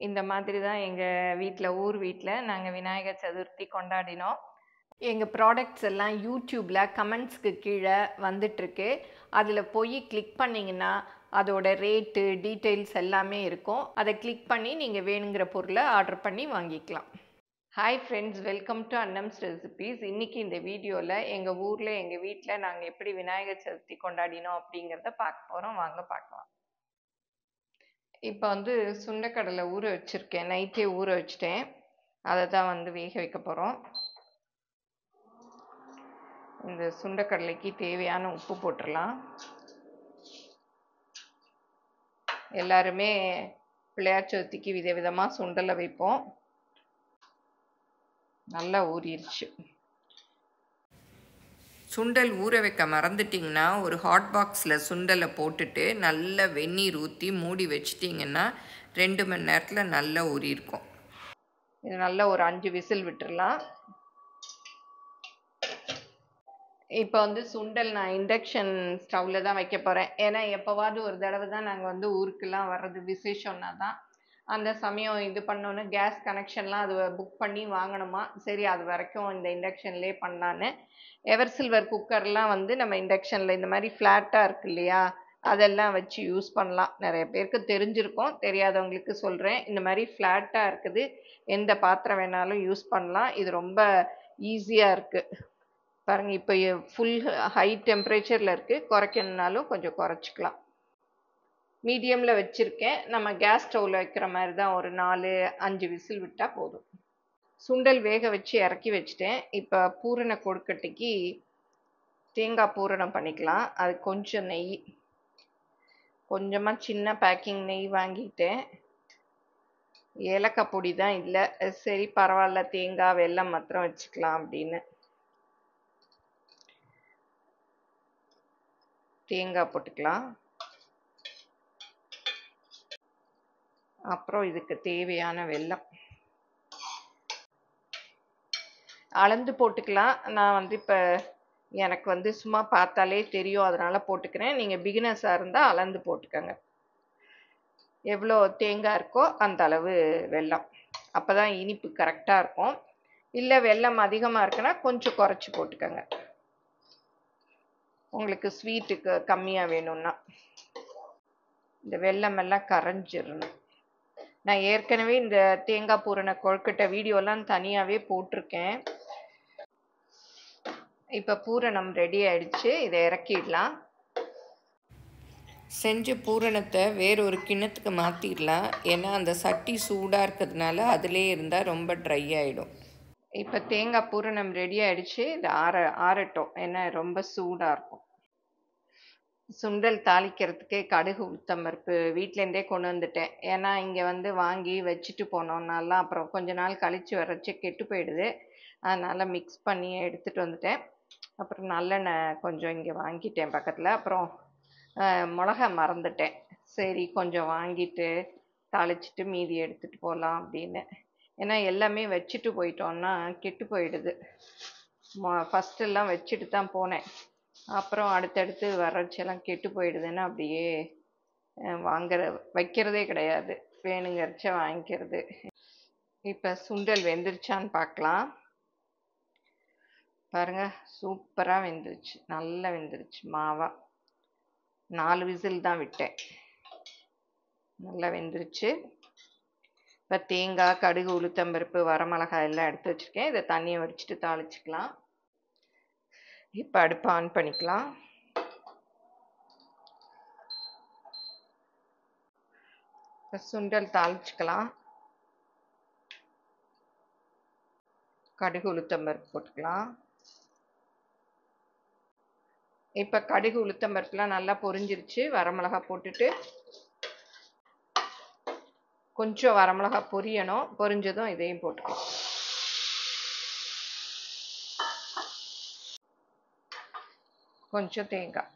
இந்த மாதிரி தான் எங்கள் வீட்டில் ஊர் வீட்டில் நாங்கள் விநாயகர் சதுர்த்தி கொண்டாடினோம் எங்கள் ப்ராடக்ட்ஸ் எல்லாம் யூடியூப்பில் கமெண்ட்ஸ்க்கு கீழே வந்துட்டுருக்கு அதில் போய் கிளிக் பண்ணிங்கன்னா அதோட ரேட்டு டீட்டெயில்ஸ் எல்லாமே இருக்கும் அதை கிளிக் பண்ணி நீங்கள் வேணுங்கிற பொருளை ஆர்டர் பண்ணி வாங்கிக்கலாம் hi friends welcome to Annam's recipes இன்றைக்கி இந்த வீடியோவில் எங்கள் ஊரில் எங்கள் வீட்டில் நாங்கள் எப்படி விநாயகர் சதுர்த்தி கொண்டாடினோம் அப்படிங்கிறத பார்க்க போகிறோம் வாங்க பார்க்கலாம் இப்போ வந்து சுண்டைக்கடலை ஊற வச்சுருக்கேன் நைட்டே ஊற வச்சுட்டேன் அதை தான் வந்து வேக வைக்க போகிறோம் இந்த சுண்டைக்கடலைக்கு தேவையான உப்பு போட்டுடலாம் எல்லாருமே பிள்ளையார் சதுர்த்திக்கு விதவிதமாக சுண்டலை வைப்போம் நல்லா ஊறிடுச்சு சுண்டல் ஊற வைக்க மறந்துட்டிங்கன்னா ஒரு ஹாட் பாக்ஸில் சுண்டலை போட்டுட்டு நல்லா வெந்நீர் ஊற்றி மூடி வச்சிட்டிங்கன்னா ரெண்டு மணி நேரத்தில் நல்லா ஊறியிருக்கும் இது நல்லா ஒரு அஞ்சு விசில் விட்டுறலாம் இப்போ வந்து சுண்டல் நான் இண்டக்ஷன் ஸ்டவ்வில் தான் வைக்க போகிறேன் ஏன்னா எப்போவாவது ஒரு தடவை தான் நாங்கள் வந்து ஊருக்கெல்லாம் வர்றது விசேஷம்னா தான் அந்த சமயம் இது பண்ணோன்னு கேஸ் கனெக்ஷன்லாம் அது புக் பண்ணி வாங்கணுமா சரி அது வரைக்கும் இந்த இண்டக்ஷன்லேயே பண்ணலான்னு எவர் சில்வர் குக்கர்லாம் வந்து நம்ம இண்டக்ஷனில் இந்த மாதிரி ஃப்ளாட்டாக இருக்கு இல்லையா அதெல்லாம் வச்சு யூஸ் பண்ணலாம் நிறைய பேருக்கு தெரிஞ்சிருக்கும் தெரியாதவங்களுக்கு சொல்கிறேன் இந்த மாதிரி ஃப்ளாட்டாக இருக்குது எந்த பாத்திரம் வேணாலும் யூஸ் பண்ணலாம் இது ரொம்ப ஈஸியாக இருக்குது பாருங்கள் இப்போ ஃபுல் ஹை டெம்பரேச்சரில் இருக்குது குறைக்கணுனாலும் கொஞ்சம் குறைச்சிக்கலாம் மீடியமில் வச்சுருக்கேன் நம்ம கேஸ் ஸ்டவ்வில் வைக்கிற மாதிரி தான் ஒரு நாலு அஞ்சு விசில் விட்டால் போதும் சுண்டல் வேக வச்சு இறக்கி வச்சுட்டேன் இப்போ பூரண கொழுக்கட்டைக்கு தேங்காய் பூரணம் பண்ணிக்கலாம் அது கொஞ்சம் நெய் கொஞ்சமாக சின்ன பேக்கிங் நெய் வாங்கிட்டேன் ஏலக்காய் பொடி தான் இல்லை சரி பரவாயில்ல தேங்காய் வெல்லம் மாத்திரம் வச்சுக்கலாம் அப்படின்னு தேங்காய் போட்டுக்கலாம் அப்புறம் இதுக்கு தேவையான வெல்லம் அளந்து போட்டுக்கலாம் நான் வந்து இப்போ எனக்கு வந்து சும்மா பார்த்தாலே தெரியும் அதனால் போட்டுக்கிறேன் நீங்கள் பிகினர்ஸாக இருந்தால் அளந்து போட்டுக்கோங்க எவ்வளோ தேங்காய் இருக்கோ அந்த அளவு வெல்லம் அப்போ தான் இனிப்பு கரெக்டாக இருக்கும் இல்லை வெல்லம் அதிகமாக இருக்குன்னா கொஞ்சம் குறைச்சி போட்டுக்கோங்க உங்களுக்கு ஸ்வீட்டுக்கு கம்மியாக வேணும்னா இந்த வெல்லம் எல்லாம் கரைஞ்சிடணும் நான் ஏற்கனவே இந்த தேங்காய் பூரண கொழுக்கட்டை வீடியோலாம் தனியாகவே போட்டிருக்கேன் இப்போ பூரணம் ரெடி ஆயிடுச்சு இதை இறக்கிடலாம் செஞ்ச பூரணத்தை வேறொரு கிண்ணத்துக்கு மாற்றிடலாம் ஏன்னா அந்த சட்டி சூடாக இருக்கிறதுனால அதிலே இருந்தால் ரொம்ப ட்ரை ஆகிடும் இப்போ தேங்காய் பூரணம் ரெடி ஆயிடுச்சு இது ஆற ஆறட்டும் ஏன்னா ரொம்ப சூடாக இருக்கும் சுண்டல் தாளிக்கிறதுக்கு கடுகு உளுத்தம்பருப்பு வீட்டிலேருந்தே கொண்டு வந்துட்டேன் ஏன்னா இங்கே வந்து வாங்கி வச்சுட்டு போனோம்னாலாம் அப்புறம் கொஞ்ச நாள் கழித்து வரைச்சி கெட்டு போயிடுது அதனால் மிக்ஸ் பண்ணி எடுத்துகிட்டு வந்துட்டேன் அப்புறம் நல்லெண்ணெய் கொஞ்சம் இங்கே வாங்கிட்டேன் பக்கத்தில் அப்புறம் மிளகா மறந்துட்டேன் சரி கொஞ்சம் வாங்கிட்டு தாளிச்சிட்டு மீதி எடுத்துகிட்டு போகலாம் அப்படின்னு ஏன்னா எல்லாமே வச்சுட்டு போயிட்டோன்னா கெட்டு போயிடுது ஃபஸ்ட்டெல்லாம் வச்சுட்டு தான் போனேன் அப்புறம் அடுத்தடுத்து வறட்சியெல்லாம் கெட்டு போயிடுதுன்னு அப்படியே வாங்குற வைக்கிறதே கிடையாது வேணுங்கிறச்ச வாங்கிக்கிறது இப்போ சுண்டல் வெந்துருச்சான்னு பார்க்கலாம் பாருங்க சூப்பராக வெந்துருச்சு நல்லா வெந்துருச்சு மாவா நாலு விசில் தான் விட்டேன் நல்லா வெந்துருச்சு இப்போ தேங்காய் கடுகு உளுத்தம்பருப்பு வரமிளகாய் எல்லாம் எடுத்து வச்சுருக்கேன் இதை தண்ணியை வடிச்சிட்டு தாளிச்சிக்கலாம் இப்போ அடுப்பு ஆன் பண்ணிக்கலாம் சுண்டல் தாளிச்சுக்கலாம் கடுகு உளுத்தம்பருப்பு போட்டுக்கலாம் இப்போ கடுகு உளுத்தம்பருப்புலாம் நல்லா பொரிஞ்சிருச்சு வரமிளகா போட்டுட்டு கொஞ்சம் வரமிளகா பொரியணும் பொரிஞ்சதும் இதையும் போட்டுக்கலாம் கொஞ்சம் தேங்காய்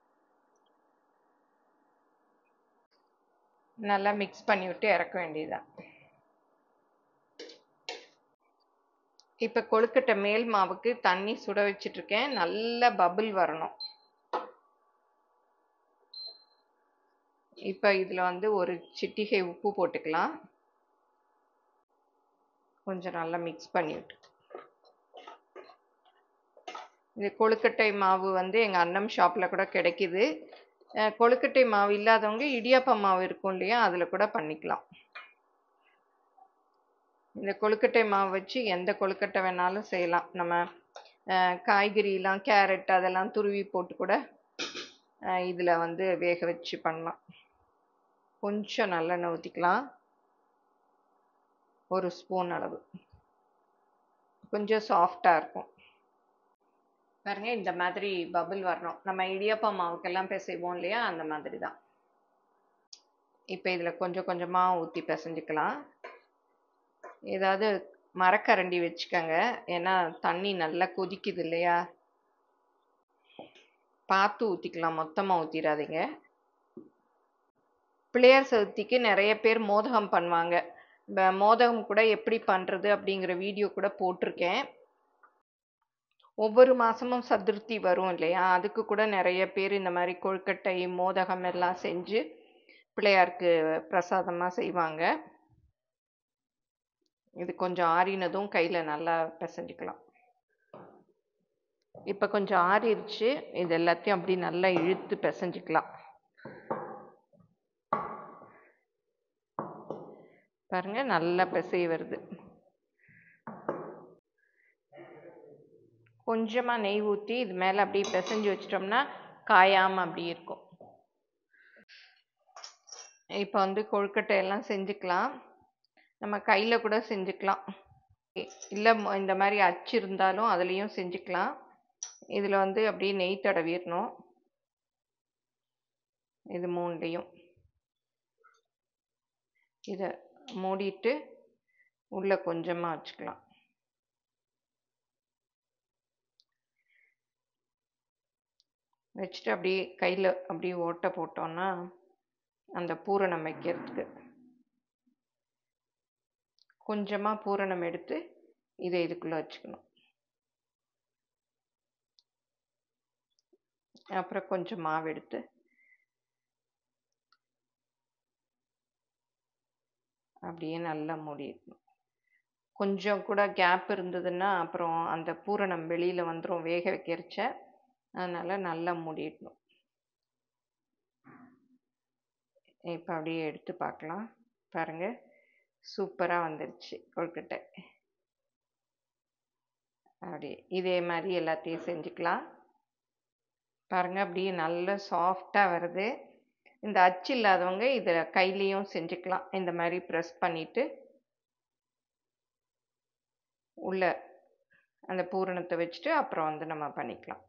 நல்லா மிக்ஸ் பண்ணி விட்டு இறக்க வேண்டியதுதான் இப்போ கொழுக்கட்டை மேல் மாவுக்கு தண்ணி சுட வச்சிட்ருக்கேன் நல்ல பபிள் வரணும் இப்போ இதில் வந்து ஒரு சிட்டிகை உப்பு போட்டுக்கலாம் கொஞ்சம் நல்லா மிக்ஸ் பண்ணிவிட்டு இது கொழுக்கட்டை மாவு வந்து எங்கள் அண்ணம் ஷாப்பில் கூட கிடைக்கிது அஹ் கொழுக்கட்டை மாவு இல்லாதவங்க இடியாப்ப மாவு இருக்கும் இல்லையா அதில் கூட பண்ணிக்கலாம் இந்த கொழுக்கட்டை மாவு வச்சு எந்த கொழுக்கட்டை வேணாலும் செய்யலாம் நம்ம அஹ் காய்கறிலாம் கேரட் அதெல்லாம் துருவி போட்டு கூட இதில் வந்து வேக வச்சு பண்ணலாம் கொஞ்சம் நல்லெண்ணெய் ஊற்றிக்கலாம் ஒரு ஸ்பூன் அளவு கொஞ்சம் சாஃப்டாக இருக்கும் பாருங்க இந்த மாதிரி பபிள் வரணும் நம்ம இடியாப்பா மாவுக்கெல்லாம் பிசைவோம் இல்லையா அந்த மாதிரி தான் இப்போ இதில் கொஞ்சம் கொஞ்சமாக ஊற்றி பிசைஞ்சுக்கலாம் ஏதாவது மரக்கரண்டி வச்சுக்கோங்க ஏன்னா தண்ணி நல்லா கொதிக்குது இல்லையா பார்த்து ஊற்றிக்கலாம் மொத்தமாக ஊற்றிடாதீங்க பிள்ளையார் சதுர்த்திக்கு நிறைய பேர் மோதகம் பண்ணுவாங்க ப- மோதகம் கூட எப்படி பண்ணுறது அப்படிங்கிற வீடியோ கூட போட்டிருக்கேன் ஒவ்வொரு மாதமும் சதுர்த்தி வரும் இல்லையா அதுக்கு கூட நிறைய பேர் இந்த மாதிரி கொழுக்கட்டை மோதகம் எல்லாம் செஞ்சு பிள்ளையாருக்கு பிரசாதமாக செய்வாங்க இது கொஞ்சம் ஆறினதும் கையில் நல்லா பிசைஞ்சுக்கலாம் இப்போ கொஞ்சம் ஆறிடுச்சு இது எல்லாத்தையும் அப்படி நல்லா இழுத்து பிசைஞ்சுக்கலாம் பாருங்க நல்லா பிசை வருது கொஞ்சமாக நெய் ஊற்றி இது மேலே அப்படியே பிசைஞ்சு வச்சிட்டோம்னா காயாமல் அப்படி இருக்கும் இப்போ வந்து கொழுக்கட்டை எல்லாம் செஞ்சுக்கலாம் நம்ம கையில் கூட செஞ்சுக்கலாம் இல்லை இந்த மாதிரி அச்சு இருந்தாலும் அதுலேயும் செஞ்சுக்கலாம் இதில் வந்து அப்படியே நெய் தடவிடணும் இது மூணுலேயும் இதை மூடிட்டு உள்ளே கொஞ்சமாக வச்சுக்கலாம் வச்சுட்டு அப்படியே கையில் அப்படியே ஓட்டை போட்டோன்னா அந்த பூரணம் வைக்கிறதுக்கு கொஞ்சமாக பூரணம் எடுத்து இதை இதுக்குள்ளே வச்சுக்கணும் அப்புறம் கொஞ்சம் மாவு எடுத்து அப்படியே நல்லா மூடிடணும் கொஞ்சம் கூட கேப் இருந்ததுன்னா அப்புறம் அந்த பூரணம் வெளியில் வந்துடும் வேக வைக்கிறச்ச அதனால் நல்லா மூடிடணும் இப்போ அப்படியே எடுத்து பார்க்கலாம் பாருங்கள் சூப்பராக வந்துருச்சு கொழுக்கட்டை அப்படி இதே மாதிரி எல்லாத்தையும் செஞ்சுக்கலாம் பாருங்கள் அப்படியே நல்ல சாஃப்டாக வருது இந்த அச்சு இல்லாதவங்க இதில் கையிலையும் செஞ்சுக்கலாம் இந்த மாதிரி ப்ரெஸ் பண்ணிவிட்டு உள்ள அந்த பூரணத்தை வச்சுட்டு அப்புறம் வந்து நம்ம பண்ணிக்கலாம்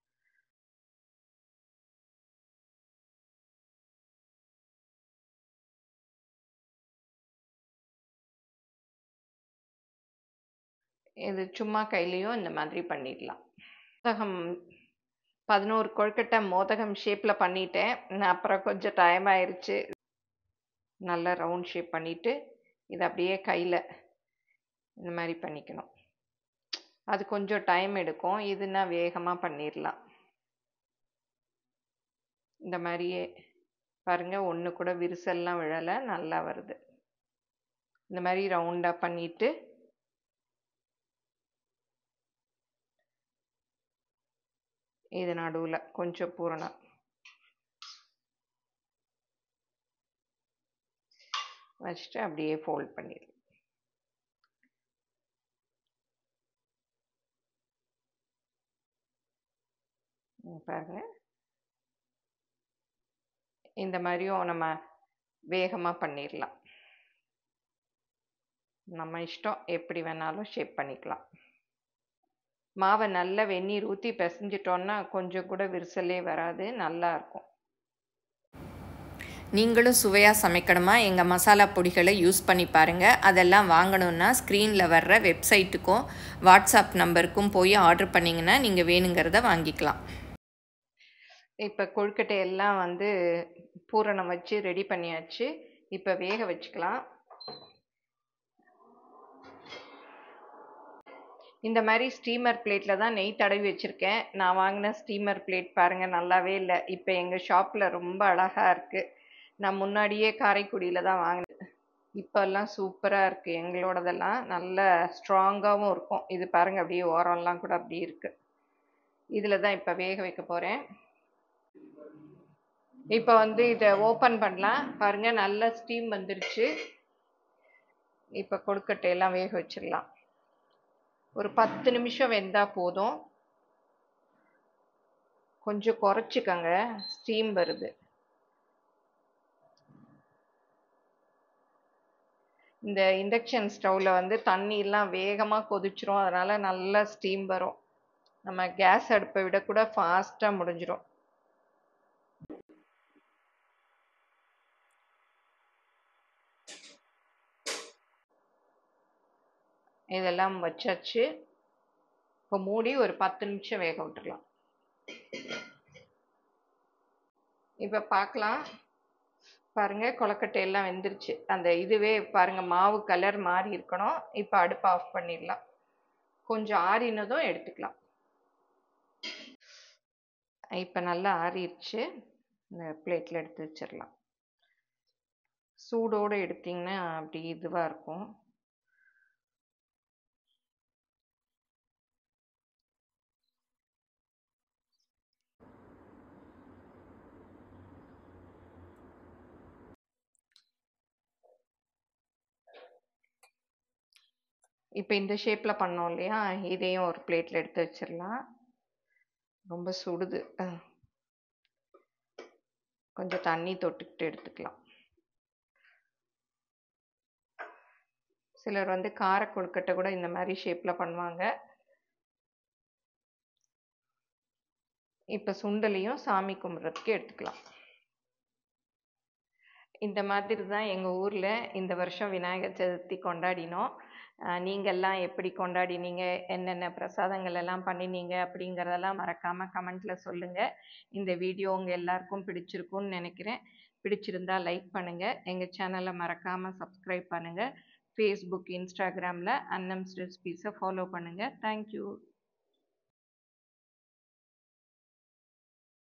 இது சும்மா கையிலையும் இந்த மாதிரி பண்ணிடலாம் மோதகம் பதினோரு கொழுக்கட்டை மோதகம் ஷேப்பில் பண்ணிட்டேன் நான் அப்புறம் கொஞ்சம் டைம் ஆயிடுச்சு நல்லா ரவுண்ட் ஷேப் பண்ணிவிட்டு இதை அப்படியே கையில் இந்த மாதிரி பண்ணிக்கணும் அது கொஞ்சம் டைம் எடுக்கும் இதுனா வேகமாக பண்ணிடலாம் இந்த மாதிரியே பாருங்கள் ஒன்று கூட விரிசல்லாம் விழலை நல்லா வருது இந்த மாதிரி ரவுண்டாக பண்ணிவிட்டு இது நடுவில் கொஞ்சம் பூரணம் வச்சுட்டு அப்படியே ஃபோல்ட் பண்ணிடலாம் பாருங்க இந்த மாதிரியும் நம்ம வேகமாக பண்ணிடலாம் நம்ம இஷ்டம் எப்படி வேணாலும் ஷேப் பண்ணிக்கலாம் மாவை நல்லா வெந்நீர் ஊற்றி பிசைஞ்சிட்டோன்னா கொஞ்சம் கூட விரிசலே வராது நல்லா இருக்கும் நீங்களும் சுவையாக சமைக்கணுமா எங்கள் மசாலா பொடிகளை யூஸ் பண்ணி பாருங்கள் அதெல்லாம் வாங்கணுன்னா ஸ்க்ரீனில் வர்ற வெப்சைட்டுக்கும் வாட்ஸ்அப் நம்பருக்கும் போய் ஆர்டர் பண்ணிங்கன்னா நீங்கள் வேணுங்கிறத வாங்கிக்கலாம் இப்போ கொழுக்கட்டை எல்லாம் வந்து பூரணம் வச்சு ரெடி பண்ணியாச்சு இப்போ வேக வச்சுக்கலாம் இந்த மாதிரி ஸ்டீமர் பிளேட்டில் தான் நெய் தடவி வச்சுருக்கேன் நான் வாங்கின ஸ்டீமர் பிளேட் பாருங்கள் நல்லாவே இல்லை இப்போ எங்கள் ஷாப்பில் ரொம்ப அழகாக இருக்குது நான் முன்னாடியே காரைக்குடியில் தான் வாங்கினேன் இப்போல்லாம் சூப்பராக இருக்குது எங்களோடதெல்லாம் நல்ல ஸ்ட்ராங்காகவும் இருக்கும் இது பாருங்கள் அப்படியே ஓரம்லாம் கூட அப்படி இருக்குது இதில் தான் இப்போ வேக வைக்க போகிறேன் இப்போ வந்து இதை ஓப்பன் பண்ணலாம் பாருங்கள் நல்ல ஸ்டீம் வந்துருச்சு இப்போ கொழுக்கட்டையெல்லாம் வேக வச்சிடலாம் ஒரு பத்து நிமிஷம் வெந்தால் போதும் கொஞ்சம் குறைச்சிக்கங்க ஸ்டீம் வருது இந்த இண்டக்ஷன் ஸ்டவ்வில் வந்து தண்ணியெல்லாம் வேகமாக கொதிச்சிரும் அதனால் நல்லா ஸ்டீம் வரும் நம்ம கேஸ் அடுப்பை விட கூட ஃபாஸ்ட்டாக முடிஞ்சிடும் இதெல்லாம் வச்சாச்சு இப்போ மூடி ஒரு பத்து நிமிஷம் வேக விட்டுடலாம் இப்போ பார்க்கலாம் பாருங்க கொலக்கட்டை எல்லாம் வெந்துருச்சு அந்த இதுவே பாருங்க மாவு கலர் மாறி இருக்கணும் இப்போ அடுப்பு ஆஃப் பண்ணிடலாம் கொஞ்சம் ஆறினதும் எடுத்துக்கலாம் இப்போ நல்லா ஆறிடுச்சு இந்த பிளேட்டில் எடுத்து வச்சிடலாம் சூடோடு எடுத்திங்கன்னா அப்படி இதுவாக இருக்கும் இப்போ இந்த ஷேப்பில் பண்ணோம் இல்லையா இதையும் ஒரு பிளேட்டில் எடுத்து வச்சிடலாம் ரொம்ப சுடுது கொஞ்சம் தண்ணி தொட்டுக்கிட்டு எடுத்துக்கலாம் சிலர் வந்து கார கொழுக்கட்டை கூட இந்த மாதிரி ஷேப்பில் பண்ணுவாங்க இப்போ சுண்டலையும் சாமி கும்பிட்றதுக்கு எடுத்துக்கலாம் இந்த மாதிரி தான் எங்கள் ஊரில் இந்த வருஷம் விநாயகர் சதுர்த்தி கொண்டாடினோம் நீங்கள்லாம் எப்படி கொண்டாடினீங்க என்னென்ன பிரசாதங்கள் எல்லாம் பண்ணினீங்க அப்படிங்கிறதெல்லாம் மறக்காமல் கமெண்ட்டில் சொல்லுங்கள் இந்த வீடியோ உங்கள் எல்லாருக்கும் பிடிச்சிருக்கும்னு நினைக்கிறேன் பிடிச்சிருந்தா லைக் பண்ணுங்கள் எங்கள் சேனலை மறக்காமல் சப்ஸ்கிரைப் பண்ணுங்கள் ஃபேஸ்புக் இன்ஸ்டாகிராமில் அன்னம்ஸ் ரெசிபீஸை ஃபாலோ பண்ணுங்கள் தேங்க்யூ